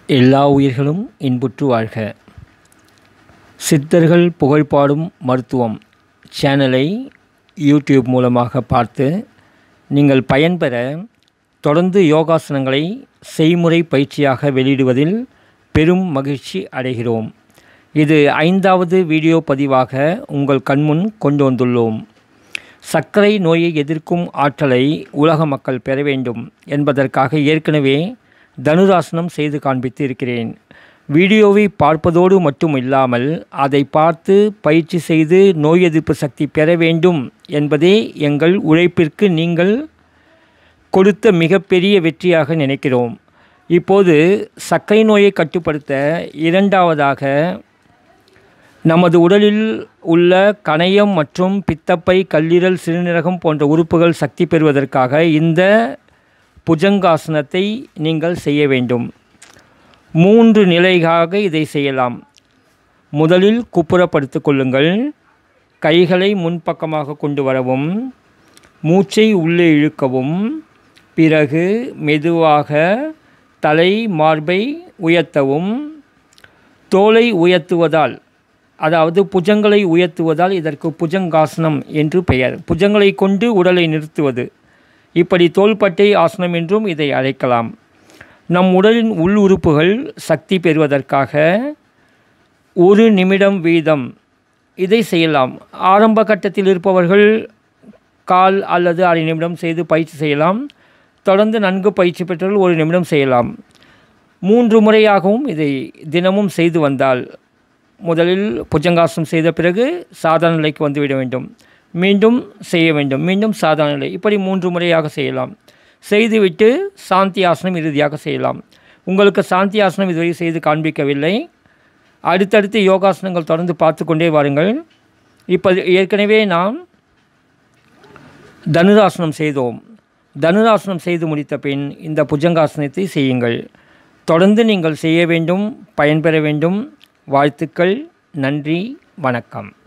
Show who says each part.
Speaker 1: எல்லா உயிர்களும் இன்புற்று வாழ்க சித்தர்கள் புகழ்பாடும் மருத்துவம் சேனலை யூடியூப் மூலமாக பார்த்து நீங்கள் பயன்பெற தொடர்ந்து யோகாசனங்களை செய்முறை பயிற்சியாக வெளியிடுவதில் பெரும் மகிழ்ச்சி அடைகிறோம் இது ஐந்தாவது வீடியோ பதிவாக உங்கள் கண்முன் கொண்டு வந்துள்ளோம் சர்க்கரை நோயை எதிர்க்கும் ஆற்றலை உலக மக்கள் பெற வேண்டும் என்பதற்காக ஏற்கனவே தனுராசனம் செய்து காண்பித்து இருக்கிறேன் வீடியோவை பார்ப்பதோடு மட்டும் இல்லாமல் அதை பார்த்து பயிற்சி செய்து நோய் எதிர்ப்பு சக்தி பெற வேண்டும் என்பதே எங்கள் உழைப்பிற்கு நீங்கள் கொடுத்த மிகப்பெரிய வெற்றியாக நினைக்கிறோம் இப்போது சர்க்கரை நோயை கட்டுப்படுத்த இரண்டாவதாக நமது உடலில் உள்ள கணையம் மற்றும் பித்தப்பை கல்லீரல் சிறுநீரகம் போன்ற உறுப்புகள் சக்தி பெறுவதற்காக இந்த புஜங்காசனத்தை நீங்கள் செய்ய வேண்டும் மூன்று நிலையாக இதை செய்யலாம் முதலில் குப்புறப்படுத்து கொள்ளுங்கள் கைகளை முன்பக்கமாக கொண்டு வரவும் மூச்சை உள்ளே இழுக்கவும் பிறகு மெதுவாக தலை மார்பை உயர்த்தவும் தோலை உயர்த்துவதால் அதாவது புஜங்களை உயர்த்துவதால் இதற்கு புஜங்காசனம் என்று பெயர் புஜங்களை கொண்டு உடலை நிறுத்துவது இப்படி தோள்பட்டை ஆசனம் என்றும் இதை அழைக்கலாம் நம் உடலின் உள் உறுப்புகள் சக்தி பெறுவதற்காக ஒரு நிமிடம் வீதம் இதை செய்யலாம் ஆரம்ப கட்டத்தில் இருப்பவர்கள் கால் அல்லது அரை நிமிடம் செய்து பயிற்சி செய்யலாம் தொடர்ந்து நன்கு பயிற்சி பெற்றவர்கள் ஒரு நிமிடம் செய்யலாம் மூன்று முறையாகவும் இதை தினமும் செய்து வந்தால் முதலில் புஜங்காசனம் செய்த பிறகு சாதாரண நிலைக்கு வந்துவிட வேண்டும் மீண்டும் செய்ய வேண்டும் மீண்டும் சாதாரண நிலை இப்படி மூன்று முறையாக செய்யலாம் செய்துவிட்டு சாந்தி ஆசனம் இறுதியாக செய்யலாம் உங்களுக்கு சாந்தி ஆசனம் இதுவரை செய்து காண்பிக்கவில்லை அடுத்தடுத்து யோகாசனங்கள் தொடர்ந்து பார்த்து கொண்டே வாருங்கள் இப்போ ஏற்கனவே நாம் தனுராசனம் செய்தோம் தனுராசனம் செய்து முடித்த பின் இந்த புஜங்காசனத்தை செய்யுங்கள் தொடர்ந்து நீங்கள் செய்ய வேண்டும் பயன்பெற வேண்டும் வாழ்த்துக்கள் நன்றி வணக்கம்